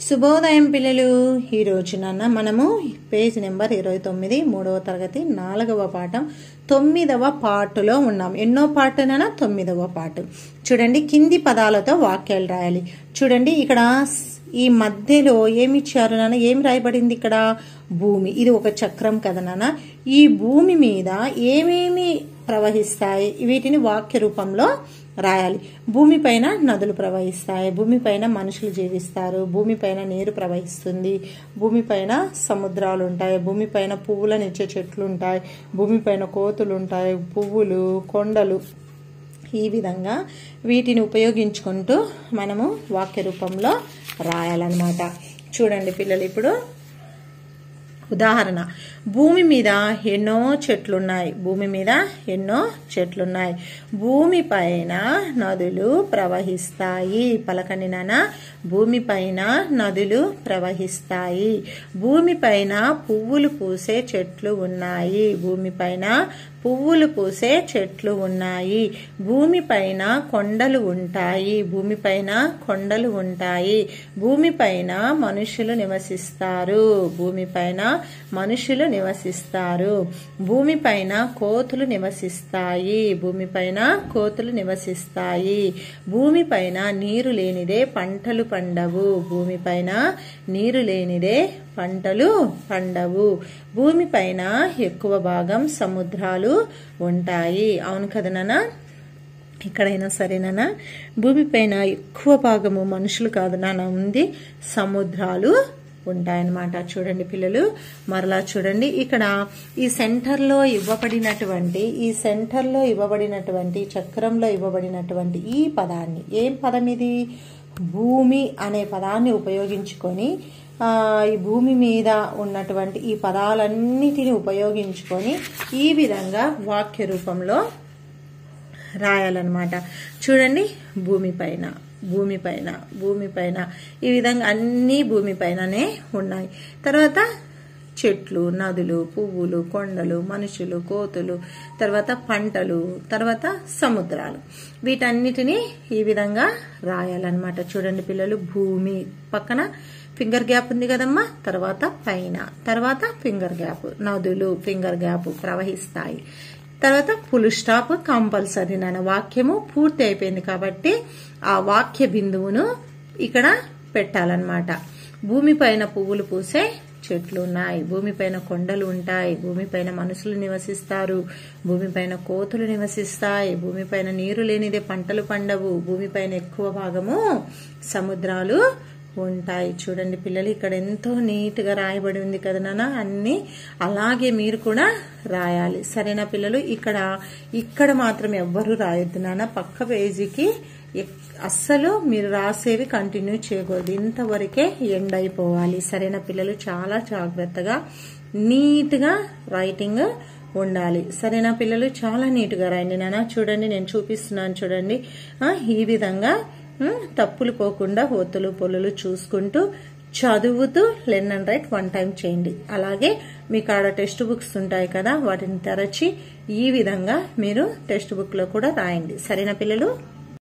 శుభోదయం పిల్లలు ఈ రోజు నాన్న మనము పేజ్ నెంబర్ ఇరవై తొమ్మిది మూడవ తరగతి నాలుగవ పాఠం తొమ్మిదవ పాటులో ఉన్నాం ఎన్నో పాటునైనా తొమ్మిదవ పాటు చూడండి కింది పదాలతో వాక్యాలు రాయాలి చూడండి ఇక్కడ స్- ఈ మధ్యలో ఏమి ఇచ్చారు నాన్న ఏం రాయబడింది ఇక్కడ భూమి ఇది ఒక చక్రం కదా నాన్న ఈ భూమి మీద ఏమేమి ప్రవహిస్తాయి వీటిని వాక్య రూపంలో రాయాలి భూమిపైన నదులు ప్రవహిస్తాయి భూమిపైన మనుషులు జీవిస్తారు భూమిపైన నీరు ప్రవహిస్తుంది భూమిపైన సముద్రాలు ఉంటాయి భూమిపైన పువ్వులనిచ్చే చెట్లు ఉంటాయి భూమిపైన కోతులు ఉంటాయి పువ్వులు కొండలు ఈ విధంగా వీటిని ఉపయోగించుకుంటూ మనము వాక్య రూపంలో రాయాలన్నమాట చూడండి పిల్లలు ఇప్పుడు ఉదాహరణ భూమి మీద ఎన్నో చెట్లున్నాయి భూమి మీద ఎన్నో చెట్లున్నాయి భూమి పైన నదులు ప్రవహిస్తాయి పలకండి నాన్న భూమి పైన నదులు ప్రవహిస్తాయి భూమి పైన పువ్వులు పూసే చెట్లు ఉన్నాయి భూమి పైన పువ్వులు పూసే చెట్లు ఉన్నాయి భూమిపైన కొండలు ఉంటాయి భూమిపైన కొండలు ఉంటాయి భూమిపైన మనుషులు నివసిస్తారు భూమిపైన మనుషులు నివసిస్తారు భూమిపైన కోతులు నివసిస్తాయి భూమిపైన కోతులు నివసిస్తాయి భూమిపైన నీరు లేనిదే పంటలు పండవు భూమిపైన నీరు లేనిదే పంటలు పండవు భూమిపైన ఎక్కువ భాగం సముద్రాలు ఉంటాయి అవును కదా నాన్న ఎక్కడైనా సరేనా భూమిపైన ఎక్కువ భాగము మనుషులు కాదు నాన్న ఉంది సముద్రాలు ఉంటాయన్నమాట చూడండి పిల్లలు మరలా చూడండి ఇక్కడ ఈ సెంటర్లో ఇవ్వబడినటువంటి ఈ సెంటర్లో ఇవ్వబడినటువంటి చక్రంలో ఇవ్వబడినటువంటి ఈ పదాన్ని ఏం పదం ఇది భూమి అనే పదాన్ని ఉపయోగించుకొని ఆ, ఈ భూమి మీద ఉన్నటువంటి ఈ పదాలన్నిటిని ఉపయోగించుకొని ఈ విధంగా వాక్య రూపంలో రాయాలన్నమాట చూడండి భూమిపైన భూమిపైన భూమిపైన ఈ విధంగా అన్నీ భూమిపైననే ఉన్నాయి తర్వాత చెట్లు నదులు పువ్వులు కొండలు మనుషులు కోతులు తర్వాత పంటలు తర్వాత సముద్రాలు వీటన్నిటిని ఈ విధంగా రాయాలన్నమాట చూడండి పిల్లలు భూమి పక్కన ఫింగర్ గ్యాప్ ఉంది కదమ్మా తర్వాత పైన తర్వాత ఫింగర్ గ్యాప్ నదులు ఫింగర్ గ్యాప్ ప్రవహిస్తాయి తర్వాత ఫుల్ స్టాప్ కంపల్సరీ నాన్న వాక్యము పూర్తి అయిపోయింది కాబట్టి ఆ వాక్య బిందువును ఇక్కడ పెట్టాలన్నమాట భూమిపైన పువ్వులు పూసే చెట్లు ఉన్నాయి భూమిపైన కొండలు ఉంటాయి భూమిపైన మనుషులు నివసిస్తారు భూమిపైన కోతులు నివసిస్తాయి భూమిపైన నీరు లేనిదే పంటలు పండవు భూమిపైన ఎక్కువ భాగము సముద్రాలు ఉంటాయి చూడండి పిల్లలు ఇక్కడ ఎంతో నీట్గా రాయబడి ఉంది కదా నాన్న అన్ని అలాగే మీరు కూడా రాయాలి సరేనా పిల్లలు ఇక్కడ ఇక్కడ మాత్రం ఎవ్వరు రాయొద్దు నాన్న పక్క పేజీకి ఎక్- అస్సలు మీరు రాసేవి కంటిన్యూ చేయకూడదు ఇంతవరకే ఎండ్ అయిపోవాలి సరేనా పిల్లలు చాలా జాగ్రత్తగా నీట్గా రైటింగ్ ఉండాలి సరేనా పిల్లలు చాలా నీట్గా రాయండి నాన్న చూడండి నేను చూపిస్తున్నాను చూడండి ఆ, ఈ విధంగా ఉమ్, తప్పులు పోకుండా ఒత్తులు పొల్లులు చూసుకుంటూ చదువుతూ learn and write one time చేయండి అలాగే మీకు ఆడ టెక్స్ట్ బుక్స్ ఉంటాయి కదా వాటిని తెరచి ఈ విధంగా మీరు టెక్స్ట్ బుక్ లో కూడా రాయండి సరేనా పిల్లలు